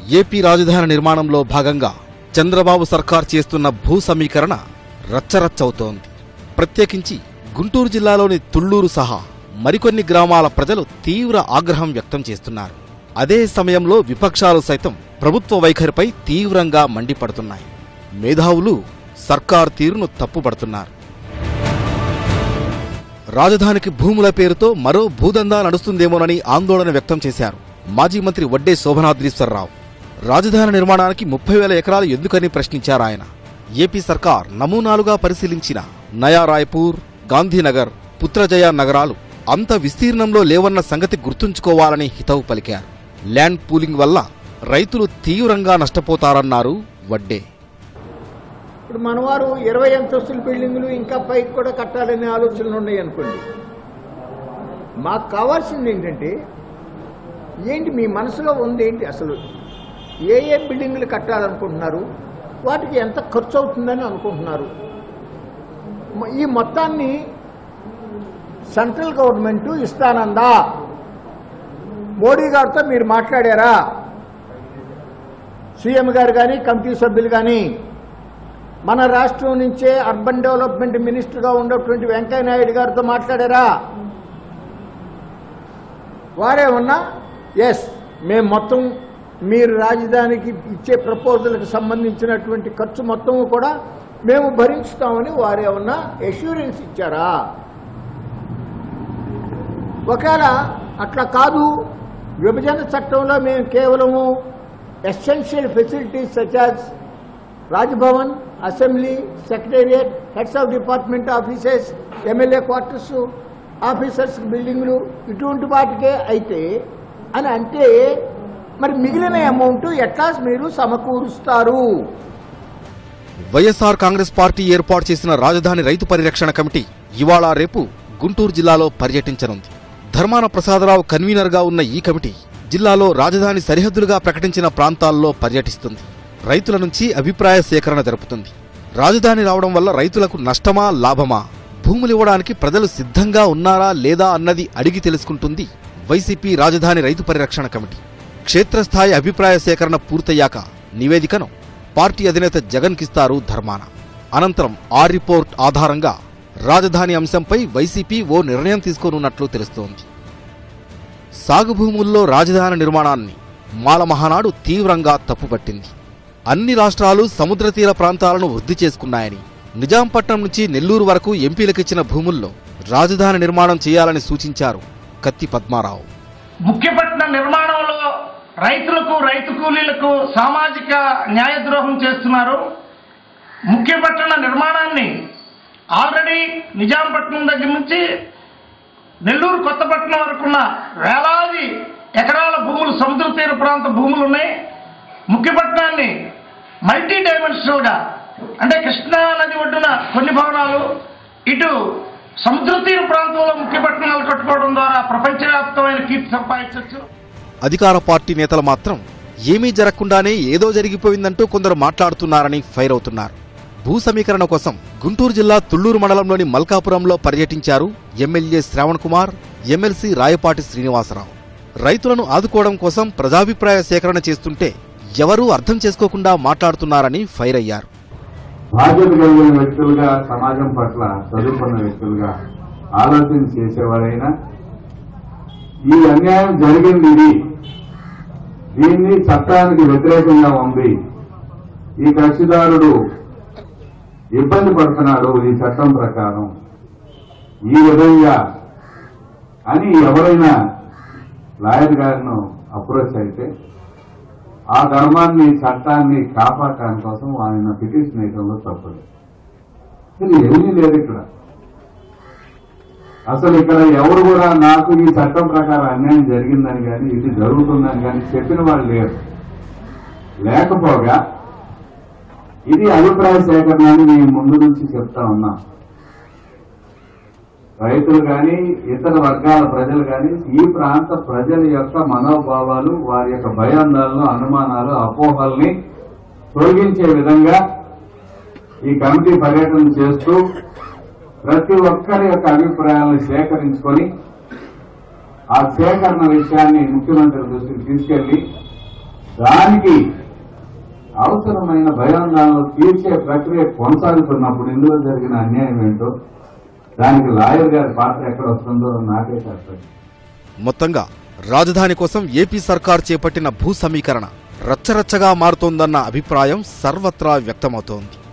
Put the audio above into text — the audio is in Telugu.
ఏపీ రాజధాని నిర్మాణంలో భాగంగా చంద్రబాబు సర్కార్ చేస్తున్న భూ సమీకరణ రచ్చరచ్చవుతోంది ప్రత్యేకించి గుంటూరు జిల్లాలోని తుళ్లూరు సహా మరికొన్ని గ్రామాల ప్రజలు తీవ్ర ఆగ్రహం వ్యక్తం చేస్తున్నారు అదే సమయంలో విపక్షాలు సైతం ప్రభుత్వ వైఖరిపై తీవ్రంగా మండిపడుతున్నాయి మేధావులు సర్కార్ తీరును తప్పుపడుతున్నారు రాజధానికి భూముల పేరుతో మరో భూదందా నడుస్తుందేమోనని ఆందోళన వ్యక్తం చేశారు మాజీ మంత్రి వడ్డే శోభనాద్రీశ్వరరావు రాజధాని నిర్మాణానికి ముప్పై వేల ఎకరాలు ఎందుకని ప్రశ్నించారు ఆయన ఏపీ సర్కార్ నమూనాలుగా పరిశీలించిన నయా రాయ్పూర్ గాంధీనగర్ పుత్రజయ నగరాలు అంత విస్తీర్ణంలో లేవన్న సంగతి గుర్తుంచుకోవాలని హితవు పలికారు ల్యాండ్ పూలింగ్ వల్ల రైతులు తీవ్రంగా నష్టపోతారన్నారు వడ్డే ఇప్పుడు మనవారు ఇరవై అంతస్తుల బిల్డింగులు ఇంకా పైకి కూడా కట్టాలనే ఆలోచనలు ఉన్నాయి అనుకోండి మాకు కావాల్సింది ఏంటంటే ఏంటి మీ మనసులో ఉంది ఏంటి అసలు ఏ ఏ బిల్డింగులు కట్టాలనుకుంటున్నారు వాటికి ఎంత ఖర్చు అవుతుందని అనుకుంటున్నారు మ- ఈ మొత్తాన్ని సెంట్రల్ గవర్నమెంట్ ఇస్తానందా మోడీ గారితో మీరు మాట్లాడారా సీఎం గారు కానీ కమిటీ సభ్యులు కానీ మన రాష్ట్రం నుంచే అర్బన్ డెవలప్మెంట్ మినిస్టర్గా ఉన్నటువంటి వెంకయ్య నాయుడు గారితో మాట్లాడారా వారేమన్నా ఎస్ మేము మొత్తం మీరు రాజధానికి ఇచ్చే ప్రపోజల్కి సంబంధించినటువంటి ఖర్చు మొత్తము కూడా మేము భరించుతామని వారేమన్నా ఎష్యూరెన్స్ ఇచ్చారా ఒకవేళ అట్లా కాదు విభజన చట్టంలో మేము కేవలము essential facilities such as Raj Bhavan assembly secretariat heads of department offices MLA quarters officers బిల్డింగ్లు ఇటువంటి వాటికే అయితే అని అంటే మరి మిగిలిన అమౌంట్ ఎట్లా మీరు సమకూరుస్తారు వైఎస్ఆర్ కాంగ్రెస్ పార్టీ ఏర్పాటు చేసిన రాజధాని రైతు పరిరక్షణ కమిటీ ఇవాళ రేపు గుంటూరు జిల్లాలో పర్యటించనుంది ధర్మాన ప్రసాదరావు కన్వీనర్గా ఉన్న ఈ కమిటీ జిల్లాలో రాజధాని సరిహద్దులుగా ప్రకటించిన ప్రాంతాల్లో పర్యటిస్తుంది రైతుల నుంచి అభిప్రాయ సేకరణ జరుపుతుంది రాజధాని రావడం వల్ల రైతులకు నష్టమా లాభమా భూములివ్వడానికి ప్రజలు సిద్ధంగా ఉన్నారా లేదా అన్నది అడిగి తెలుసుకుంటుంది వైసీపీ రాజధాని రైతు పరిరక్షణ కమిటీ క్షేత్రస్థాయి అభిప్రాయ సేకరణ పూర్తయ్యాక నివేదికను పార్టీ అధినేత జగన్కిస్తారు ధర్మాన అనంతరం ఆ రిపోర్ట్ ఆధారంగా రాజధాని అంశంపై వైసీపీ ఓ నిర్ణయం తీసుకోనున్నట్లు తెలుస్తోంది సాగు భూముల్లో రాజధాని నిర్మాణాన్ని మాల మహానాడు తీవ్రంగా తప్పుపట్టింది అన్ని రాష్ట్రాలు సముద్ర తీర ప్రాంతాలను వృద్ధి చేసుకున్నాయని నిజాంపట్నం నుంచి నెల్లూరు వరకు ఎంపీలకిచ్చిన భూముల్లో రాజధాని నిర్మాణం చేయాలని సూచించారు కత్తి పద్మారావు ముఖ్యపట్న నిర్మాణంలో రైతులకు రైతు కూలీలకు సామాజిక న్యాయద్రోహం చేస్తున్నారు ముఖ్యపట్టణ నిర్మాణాన్ని ఆల్రెడీ నిజాంపట్నం దగ్గర నుంచి నెల్లూరు కొత్తపట్నం వరకున్న వేలాది ఎకరాల భూములు సముద్ర తీర ప్రాంత భూములు ఉన్నాయి ముఖ్యపట్నాన్ని మల్టీ డైమెన్షనల్గా అంటే కృష్ణా నది ఒడ్డున కొన్ని భవనాలు ఇటు సముద్ర తీర ప్రాంతంలో ముఖ్యపట్నాలు కట్టుకోవడం ద్వారా ప్రపంచవ్యాప్తమైన కీర్తి సంపాదించవచ్చు అధికార పార్టీ నేతలు మాత్రం ఏమీ జరగకుండానే ఏదో జరిగిపోయిందంటూ కొందరు మాట్లాడుతున్నారని ఫైర్ అవుతున్నారు భూ సమీకరణ కోసం గుంటూరు జిల్లా తుళ్లూరు మండలంలోని మల్కాపురంలో పర్యటించారు ఎమ్మెల్యే శ్రావణ్ కుమార్ ఎమ్మెల్సీ రాయపాటి శ్రీనివాసరావు రైతులను ఆదుకోవడం కోసం ప్రజాభిప్రాయ సేకరణ చేస్తుంటే ఎవరూ అర్థం చేసుకోకుండా మాట్లాడుతున్నారని ఫైర్ అయ్యారు బాధ్యత కలిగిన వ్యక్తులుగా సమాజం పట్ల చదువుకున్న వ్యక్తులుగా ఆలోచన చేసేవారైనా ఈ అన్యాయం జరిగింది ఇది దీన్ని చట్టానికి వ్యతిరేకంగా ఉంది ఈ కక్షిదారుడు ఇబ్బంది పడుతున్నాడు ఈ చట్టం ప్రకారం ఈ విధంగా అని ఎవరైనా లాయర్ గారిను అప్రోచ్ అయితే ఆ ధర్మాన్ని చట్టాన్ని కాపాడటానికి కోసం ఆయన పిటిషన్ వేయడంలో తప్పదు అసలు ఏమీ లేదు ఇక్కడ అసలు ఇక్కడ ఎవరు కూడా నాకు ఈ చట్టం ప్రకారం అన్యాయం జరిగిందని కానీ ఇది జరుగుతుందని కానీ చెప్పిన వాళ్ళు లేరు లేకపోగా ఇది అభిప్రాయ సేకరణ అని మేము ముందు నుంచి చెప్తా ఉన్నాం రైతులు కానీ ఇతర వర్గాల ప్రజలు కానీ ఈ ప్రాంత ప్రజల యొక్క మనోభావాలు వారి యొక్క భయాందాలను అనుమానాలు అపోహల్ని తొలగించే విధంగా ఈ కమిటీ పర్యటన చేస్తూ ప్రతి ఒక్కరి యొక్క అభిప్రాయాలను సేకరించుకొని ఆ సేకరణ విషయాన్ని ముఖ్యమంత్రి దృష్టికి తీసుకెళ్లి దానికి అవసరమైన భయాందోళనలు తీర్చే ప్రక్రియ కొనసాగుతున్నప్పుడు ఇందులో జరిగిన అన్యాయం ఏంటో దానికి లాయర్ గారి పాత్ర ఎక్కడ వస్తుందో నాకే చెప్పండి మొత్తంగా రాజధాని కోసం ఏపీ సర్కార్ చేపట్టిన భూ సమీకరణ రచ్చరచ్చగా మారుతోందన్న అభిప్రాయం సర్వత్రా వ్యక్తమవుతోంది